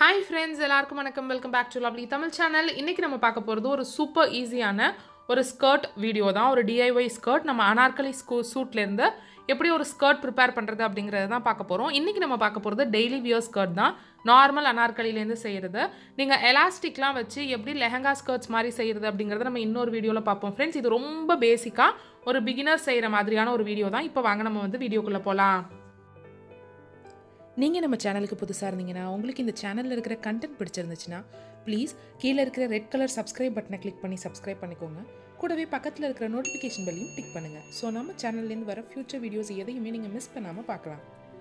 hi friends எல்லாருக்கும் வணக்கம் welcome back to lovely Tamil channel இன்றைக்கி நம்ம பார்க்க போகிறது ஒரு சூப்பர் ஈஸியான ஒரு ஸ்கர்ட் வீடியோ தான் ஒரு டிஐஒய் ஸ்கர்ட் நம்ம அனார்கலி ஸ்கூ சூட்லேருந்து எப்படி ஒரு ஸ்கர்ட் ப்ரிப்பேர் பண்ணுறது அப்படிங்கிறத தான் பார்க்க போகிறோம் இன்றைக்கி நம்ம பார்க்க போகிறது டெய்லி வியர் ஸ்கர்ட் தான் நார்மல் அனார்கலிலேருந்து செய்கிறது நீங்கள் எலாஸ்டிக்லாம் வச்சு எப்படி லெஹங்கா ஸ்கர்ட்ஸ் மாதிரி செய்கிறது அப்படிங்கிறத நம்ம இன்னொரு வீடியோவில் பார்ப்போம் ஃப்ரெண்ட்ஸ் இது ரொம்ப பேசிக்காக ஒரு பிகினர் செய்கிற மாதிரியான ஒரு வீடியோ தான் இப்போ வாங்க நம்ம வந்து வீடியோக்குள்ளே போகலாம் நீங்கள் நம்ம சேனலுக்கு புதுசாக இருந்தீங்கன்னா உங்களுக்கு இந்த சேனலில் இருக்கிற கண்டென்ட் பிடிச்சிருந்துச்சுன்னா ப்ளீஸ் கீழே இருக்கிற ரெட் கலர் சப்ஸ்கிரைப் பட்டனை கிளிக் பண்ணி சப்ஸ்கிரைப் பண்ணிக்கோங்க கூடவே பக்கத்தில் இருக்கிற நோட்டிஃபிகேஷன் பெல்லையும் டிக் பண்ணுங்கள் ஸோ நம்ம சேனல்லேருந்து வர ஃபியூச்சர் வீடியோஸ் எதையுமே நீங்கள் மிஸ் பண்ணாமல் பார்க்கலாம்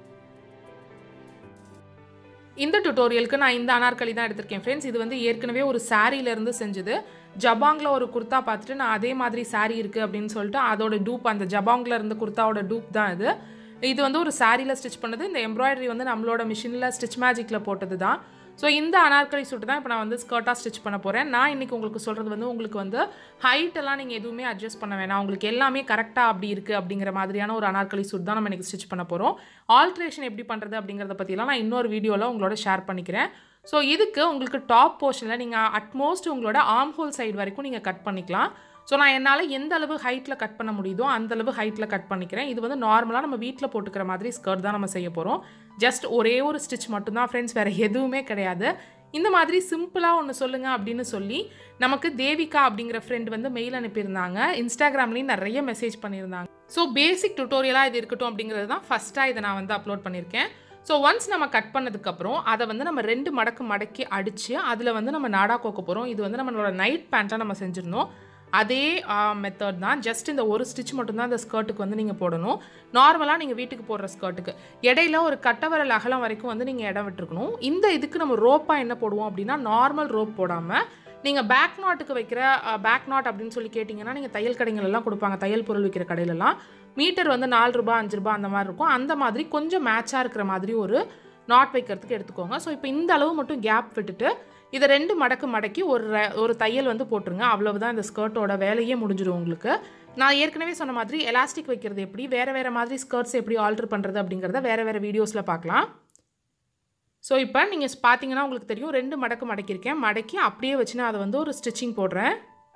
இந்த டுட்டோரியலுக்கு நான் இந்த அனார்கலி தான் எடுத்திருக்கேன் ஃப்ரெண்ட்ஸ் இது வந்து ஏற்கனவே ஒரு சாரீலேருந்து செஞ்சது ஜபாங்கில் ஒரு குர்த்தா பார்த்துட்டு நான் அதே மாதிரி சாரீ இருக்குது அப்படின்னு சொல்லிட்டு அதோட டூப் அந்த ஜபாங்கில் இருந்த குர்த்தாவோட டூப் தான் இது இது வந்து ஒரு சாரியில் ஸ்டிச் பண்ணது இந்த எம்ப்ராய்டரி வந்து நம்மளோட மிஷினில் ஸ்டிச் மேஜிக்கில் போட்டது தான் ஸோ இந்த அனார்கலி சூட்டு தான் இப்போ நான் வந்து ஸ்கர்ட்டாக ஸ்டிச் பண்ண போகிறேன் நான் இன்றைக்கி உங்களுக்கு சொல்கிறது வந்து உங்களுக்கு வந்து ஹைட்டெல்லாம் நீங்கள் எதுவுமே அட்ஜஸ்ட் பண்ண வேணாம் உங்களுக்கு எல்லாமே கரெக்டாக அப்படி இருக்குது அப்படிங்கிற மாதிரியான ஒரு அனார்கலி சூட் தான் நம்ம இன்றைக்கி ஸ்டிச் பண்ண போகிறோம் ஆல்ட்ரேஷன் எப்படி பண்ணுறது அப்படிங்கிறத பற்றிலாம் நான் இன்னொரு வீடியோவில் உங்களோட ஷேர் பண்ணிக்கிறேன் ஸோ இதுக்கு உங்களுக்கு டாப் போர்ஷனில் நீங்கள் அட்மோஸ்ட் உங்களோட ஆர்ம் ஹோல் சைடு வரைக்கும் நீங்கள் கட் பண்ணிக்கலாம் ஸோ நான் என்னால் எந்த அளவு ஹைட்டில் கட் பண்ண முடியுதோ அந்த அளவு ஹைட்டில் கட் பண்ணிக்கிறேன் இது வந்து நார்மலாக நம்ம வீட்டில் போட்டுக்கிற மாதிரி ஸ்கர்ட் தான் நம்ம செய்ய போகிறோம் ஜஸ்ட் ஒரே ஒரு ஸ்டிச் மட்டும்தான் ஃப்ரெண்ட்ஸ் வேறு எதுவுமே கிடையாது இந்த மாதிரி சிம்பிளாக ஒன்று சொல்லுங்கள் அப்படின்னு சொல்லி நமக்கு தேவிகா அப்படிங்கிற ஃப்ரெண்ட் வந்து மெயில் அனுப்பியிருந்தாங்க இன்ஸ்டாகிராம்லேயும் நிறைய மெசேஜ் பண்ணியிருந்தாங்க ஸோ பேசிக் டுட்டோரியலாக இது இருக்கட்டும் அப்படிங்கிறது தான் ஃபஸ்ட்டாக இதை நான் வந்து அப்லோட் பண்ணியிருக்கேன் ஸோ ஒன்ஸ் நம்ம கட் பண்ணதுக்கப்புறம் அதை வந்து நம்ம ரெண்டு மடக்கு மடக்கி அடித்து அதில் வந்து நம்ம நாடா கோக்க போகிறோம் இது வந்து நம்மளோட நைட் பேண்ட்டாக நம்ம செஞ்சிருந்தோம் அதே மெத்தட் தான் ஜஸ்ட் இந்த ஒரு ஸ்டிச் மட்டும்தான் இந்த ஸ்கர்ட்டுக்கு வந்து நீங்கள் போடணும் நார்மலாக நீங்கள் வீட்டுக்கு போடுற ஸ்கர்ட்டுக்கு இடையில ஒரு கட்டவரல் அகலம் வரைக்கும் வந்து நீங்கள் இடம் விட்டுருக்கணும் இந்த இதுக்கு நம்ம ரோப்பாக என்ன போடுவோம் அப்படின்னா நார்மல் ரோப் போடாமல் நீங்கள் பேக் நாட்டுக்கு வைக்கிற பேக் நாட் அப்படின்னு சொல்லி கேட்டிங்கன்னா நீங்கள் தையல் கடைங்களெல்லாம் கொடுப்பாங்க தையல் பொருள் விற்கிற கடையிலலாம் மீட்டர் வந்து நாலு ரூபா அஞ்சு ரூபா அந்த மாதிரி இருக்கும் அந்த மாதிரி கொஞ்சம் மேட்சாக இருக்கிற மாதிரி ஒரு நாட் வைக்கிறதுக்கு எடுத்துக்கோங்க ஸோ இப்போ இந்த அளவு மட்டும் கேப் விட்டுட்டு இதை ரெண்டு மடக்கு மடக்கி ஒரு ஒரு தையல் வந்து போட்டுருங்க அவ்வளவுதான் இந்த ஸ்கர்ட்டோட வேலையே முடிஞ்சிடும் உங்களுக்கு நான் ஏற்கனவே சொன்ன மாதிரி எலாஸ்டிக் வைக்கிறது எப்படி வேறு வேறு மாதிரி ஸ்கர்ட்ஸ் எப்படி ஆல்ட்ரு பண்ணுறது அப்படிங்கிறத வேறு வேறு வீடியோஸில் பார்க்கலாம் ஸோ இப்போ நீங்கள் பார்த்தீங்கன்னா உங்களுக்கு தெரியும் ரெண்டு மடக்கு மடக்கியிருக்கேன் மடக்கி அப்படியே வச்சு நான் அதை வந்து ஒரு ஸ்டிச்சிங் போடுறேன்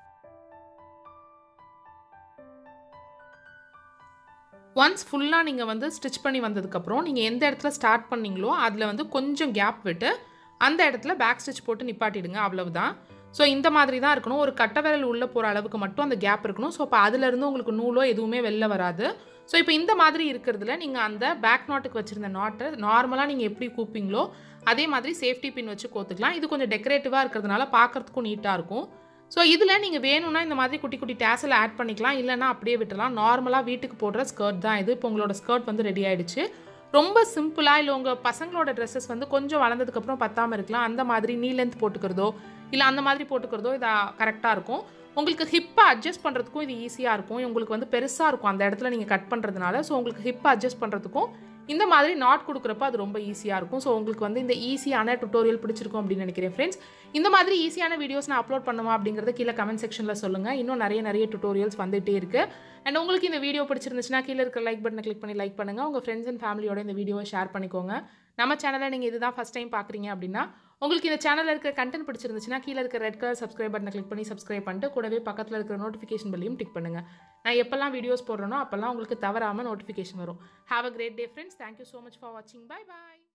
ஒன்ஸ் ஃபுல்லாக நீங்கள் வந்து ஸ்டிச் பண்ணி வந்ததுக்கப்புறம் நீங்கள் எந்த இடத்துல ஸ்டார்ட் பண்ணீங்களோ அதில் வந்து கொஞ்சம் கேப் விட்டு அந்த இடத்துல பேக் ஸ்டிச் போட்டு நிப்பாட்டிடுங்க அவ்வளவுதான் ஸோ இந்த மாதிரி தான் இருக்கணும் ஒரு கட்டை விரல் உள்ளே போகிற அளவுக்கு மட்டும் அந்த கேப் இருக்கணும் ஸோ இப்போ அதுலேருந்து உங்களுக்கு நூலோ எதுவுமே வெளில வராது ஸோ இப்போ இந்த மாதிரி இருக்கிறதுல நீங்கள் அந்த பேக் நாட்டுக்கு வச்சுருந்த நாட்டை நார்மலாக நீங்கள் எப்படி கூப்பிங்களோ அதே மாதிரி சேஃப்டி பின் வச்சு கோத்துக்கலாம் இது கொஞ்சம் டெக்கரேட்டிவாக இருக்கிறதுனால பார்க்குறதுக்கும் நீட்டாக இருக்கும் ஸோ இதில் நீங்கள் வேணும்னா இந்த மாதிரி குட்டி குட்டி டேஸில் ஆட் பண்ணிக்கலாம் இல்லைனா அப்படியே விட்டுலாம் நார்மலாக வீட்டுக்கு போடுற ஸ்கர்ட் தான் இது இப்போ உங்களோட ஸ்கர்ட் வந்து ரெடி ஆகிடுச்சு ரொம்ப சிம்பிளாக இல்லை உங்கள் பசங்களோட ட்ரெஸ்ஸஸ் வந்து கொஞ்சம் வளர்ந்ததுக்கப்புறம் பத்தாமல் இருக்கலாம் அந்த மாதிரி நீ லென்த் போட்டுக்கிறதோ இல்லை அந்த மாதிரி போட்டுக்கிறதோ இது கரெக்டாக இருக்கும் உங்களுக்கு ஹிப்பை அட்ஜஸ்ட் பண்ணுறதுக்கும் இது ஈஸியாக இருக்கும் உங்களுக்கு வந்து பெருசாக இருக்கும் அந்த இடத்துல நீங்கள் கட் பண்ணுறதுனால ஸோ உங்களுக்கு ஹிப்பை அட்ஜஸ்ட் பண்ணுறதுக்கும் இந்த மாதிரி நாட் கொடுக்குறப்ப அது ரொம்ப ஈஸியாக இருக்கும் ஸோ உங்களுக்கு வந்து இந்த ஈஸியான டுட்டோரியல் பிடிச்சிருக்கும் அப்படின்னு நினைக்கிறேன் ஃப்ரெண்ட்ஸ் இந்த மாதிரி ஈஸியான வீடியோஸ் நான் அப்லோட் பண்ணுமா அப்படிங்கிறத கீழே கமெண்ட் செக்ஷனில் சொல்லுங்கள் இன்னும் நிறைய நிறைய டுட்டோரியல்ஸ் வந்துகிட்டே இருக்குது அண்ட் உங்களுக்கு இந்த வீடியோ பிடிச்சிருந்துச்சுன்னா கீழே இருக்கிற லைக் பட்டனை கிளிக் பண்ணி லைக் பண்ணுங்கள் உங்கள் ஃப்ரெண்ட்ஸ் அண்ட் ஃபேமிலியோட இந்த வீடியோவை ஷேர் பண்ணிக்கோங்க நம்ம சேனலை நீங்கள் இதுதான் ஃபஸ்ட் டைம் பார்க்குறீங்க அப்படின்னா உங்களுக்கு இந்த சேனலில் இருக்கிற கண்டென்ட் பிடிச்சிருந்துச்சுன்னா கீழே இருக்கிற ரெட் கலர் சப்ஸ்கிரைப் பட்டனை கிளிக் பண்ணி சப்ஸ்கிரைப் பண்ணிட்டு கூடவே பக்கத்தில் இருக்கிற நோட்டிஃபிகேஷன் பெல்லையும் டிக் பண்ணுங்கள் நான் எப்போல்லாம் வீடியோஸ் போடுறேனோ அப்போல்லாம் உங்களுக்கு தவறாமல் நோட்டிஃபிகேஷன் வரும் have a great day friends thank you so much for வாட்சிங் பை பாய்